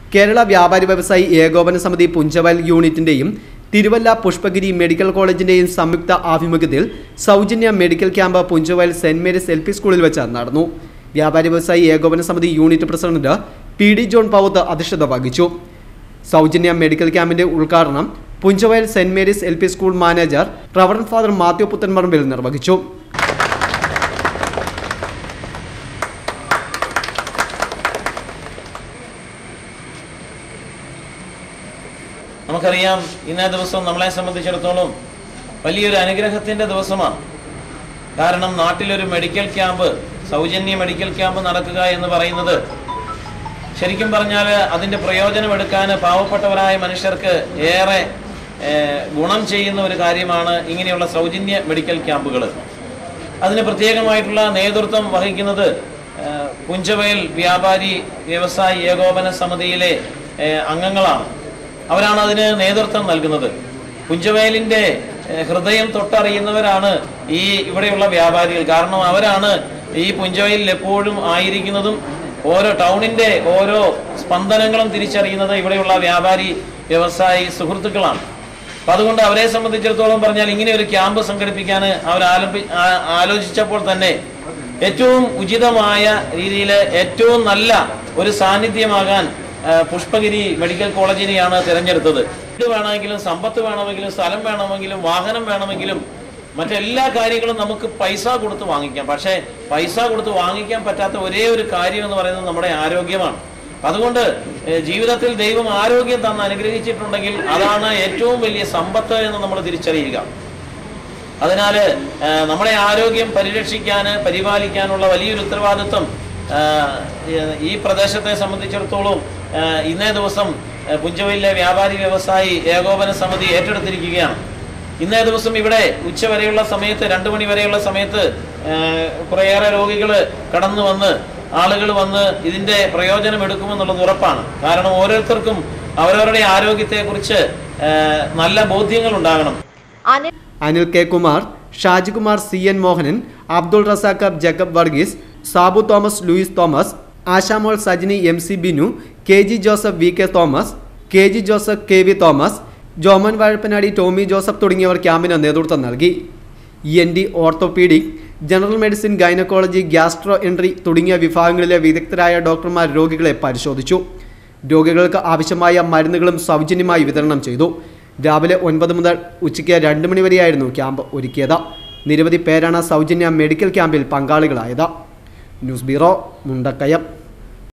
കേരള വ്യാപാരി വ്യവസായി ഏകോപന സമിതി പുഞ്ചവയൽ യൂണിറ്റിന്റെയും തിരുവല്ല പുഷ്പഗിരി മെഡിക്കൽ കോളേജിന്റെയും സംയുക്ത ആഭിമുഖ്യത്തിൽ സൗജന്യ മെഡിക്കൽ ക്യാമ്പ് പുഞ്ചവയൽ സെന്റ് മേരീസ് എൽ പി സ്കൂളിൽ വെച്ച് നടന്നു വ്യാപാരി വ്യവസായി ഏകോപന സമിതി unit president P D John Pauth അധ്യക്ഷത വഹിച്ചു സൗജന്യ മെഡിക്കൽ ക്യാമ്പിന്റെ ഉദ്ഘാടനം പുഞ്ചവയൽ സെന്റ് Mary's L P school manager reverend father Mathew Puthanmarambil നിർവഹിച്ചു നമുക്കറിയാം ഇന്നേ ദിവസം നമ്മളെ സംബന്ധിച്ചിടത്തോളം വലിയൊരു അനുഗ്രഹത്തിന്റെ ദിവസമാണ് കാരണം നാട്ടിലൊരു മെഡിക്കൽ ക്യാമ്പ് സൗജന്യ മെഡിക്കൽ ക്യാമ്പ് നടക്കുക എന്ന് പറയുന്നത് ശരിക്കും പറഞ്ഞാൽ അതിന്റെ പ്രയോജനം എടുക്കാൻ പാവപ്പെട്ടവരായ മനുഷ്യർക്ക് ഏറെ ഏഹ്, ഗുണം ചെയ്യുന്ന ഒരു കാര്യമാണ് ഇങ്ങനെയുള്ള സൗജന്യ മെഡിക്കൽ ക്യാമ്പുകൾ അതിന് പ്രത്യേകമായിട്ടുള്ള നേതൃത്വം വഹിക്കുന്നത് ഏഹ്, പുഞ്ചവയൽ വ്യാപാരി വ്യവസായി ഏകോപന സമിതിയിലെ ഏഹ്, അംഗങ്ങളാണ് അവരാണ് അതിന് നേതൃത്വം നൽകുന്നത് പുഞ്ചവയലിന്റെ ഏഹ്, ഹൃദയം തൊട്ടറിയുന്നവരാണ് ഈ ഇവിടെയുള്ള വ്യാപാരികൾ കാരണം അവരാണ് ഈ പുഞ്ചവയലിൽ എപ്പോഴും ആയിരിക്കുന്നതും ഓരോ ടൗണിന്റെ ഓരോ സ്പന്ദനങ്ങളും തിരിച്ചറിയുന്നത് ഇവിടെയുള്ള വ്യാപാരി വ്യവസായി സുഹൃത്തുക്കളാണ് അപ്പൊ അതുകൊണ്ട് അവരെ സംബന്ധിച്ചിടത്തോളം പറഞ്ഞാൽ ഇങ്ങനെ ഒരു ക്യാമ്പ് സംഘടിപ്പിക്കാൻ അവർ ആലംബി ആ- ആലോചിച്ചപ്പോൾ തന്നെ ഏറ്റവും ഉചിതമായ രീതിയിൽ ഏറ്റവും നല്ല ഒരു സാന്നിധ്യമാകാൻ ആ, പുഷ്പഗിരി മെഡിക്കൽ കോളേജിനെയാണ് തിരഞ്ഞെടുത്തത് വീട് വേണമെങ്കിലും സമ്പത്ത് വേണമെങ്കിലും സ്ഥലം വേണമെങ്കിലും വാഹനം വേണമെങ്കിലും മറ്റെല്ലാ കാര്യങ്ങളും നമുക്ക് പൈസ കൊടുത്ത് വാങ്ങിക്കാം പക്ഷേ പൈസ കൊടുത്ത് വാങ്ങിക്കാൻ പറ്റാത്ത ഒരേ ഒരു കാര്യം എന്ന് പറയുന്നത് നമ്മുടെ ആരോഗ്യമാണ് അതുകൊണ്ട് ഏഹ്, ജീവിതത്തിൽ ദൈവം ആരോഗ്യം തന്ന് അനുഗ്രഹിച്ചിട്ടുണ്ടെങ്കിൽ അതാണ് ഏറ്റവും വലിയ സമ്പത്ത് എന്ന് നമ്മൾ തിരിച്ചറിയുക അതിനാൽ നമ്മുടെ ആരോഗ്യം പരിരക്ഷിക്കാൻ പരിപാലിക്കാനുള്ള വലിയൊരു ഉത്തരവാദിത്വം ആ, ഈ പ്രദേശത്തെ സംബന്ധിച്ചിടത്തോളം ആ, ഇന്നേ ദിവസം ആ, പുഞ്ചവയിലെ വ്യാപാരി വ്യവസായി ഏകോപന സമിതി ഏറ്റെടുത്തിരിക്കുകയാണ് ഇന്നേ ദിവസം ഇവിടെ ഉച്ചവരെയുള്ള സമയത്ത് രണ്ടു മണി വരെയുള്ള സമയത്ത് ആ, കുറേയേറെ രോഗികൾ കടന്നു വന്ന് ആളുകൾ വന്ന് ഇതിന്റെ പ്രയോജനം എടുക്കുമെന്നുള്ളത് ഉറപ്പാണ് കാരണം ഓരോരുത്തർക്കും അവരവരുടെ ആരോഗ്യത്തെക്കുറിച്ച് ആ, നല്ല ബോധ്യങ്ങൾ ഉണ്ടാകണം Anil Anil K Kumar Shajikumar C N Mohanan Abdul Razak Jacob Varghese Sabu Thomas Louis Thomas Ashamol Sajini M C Binu K G Joseph V K Thomas K G Joseph K V Thomas Joman Vazhappanadi Tomy Joseph തുടങ്ങിയവർ ക്യാമ്പിന് നേതൃത്വം നൽകി E N T orthopaedic general medicine gynaecology gastroenterology തുടങ്ങിയ വിഭാഗങ്ങളിലെ വിദഗ്ധരായ ഡോക്ടർമാർ രോഗികളെ പരിശോധിച്ചു രോഗികൾക്ക് ആവശ്യമായ മരുന്നുകളും സൗജന്യമായി വിതരണം ചെയ്തു രാവിലെ ഒൻപത് മുതൽ ഉച്ചയ്ക്ക് രണ്ട് മണി വരെയായിരുന്നു ക്യാമ്പ് ഒരുക്കിയത് നിരവധി പേരാണ് സൗജന്യ മെഡിക്കൽ ക്യാമ്പിൽ പങ്കാളികളായത് ന്യൂസ് ബ്യൂറോ മുണ്ടക്കയം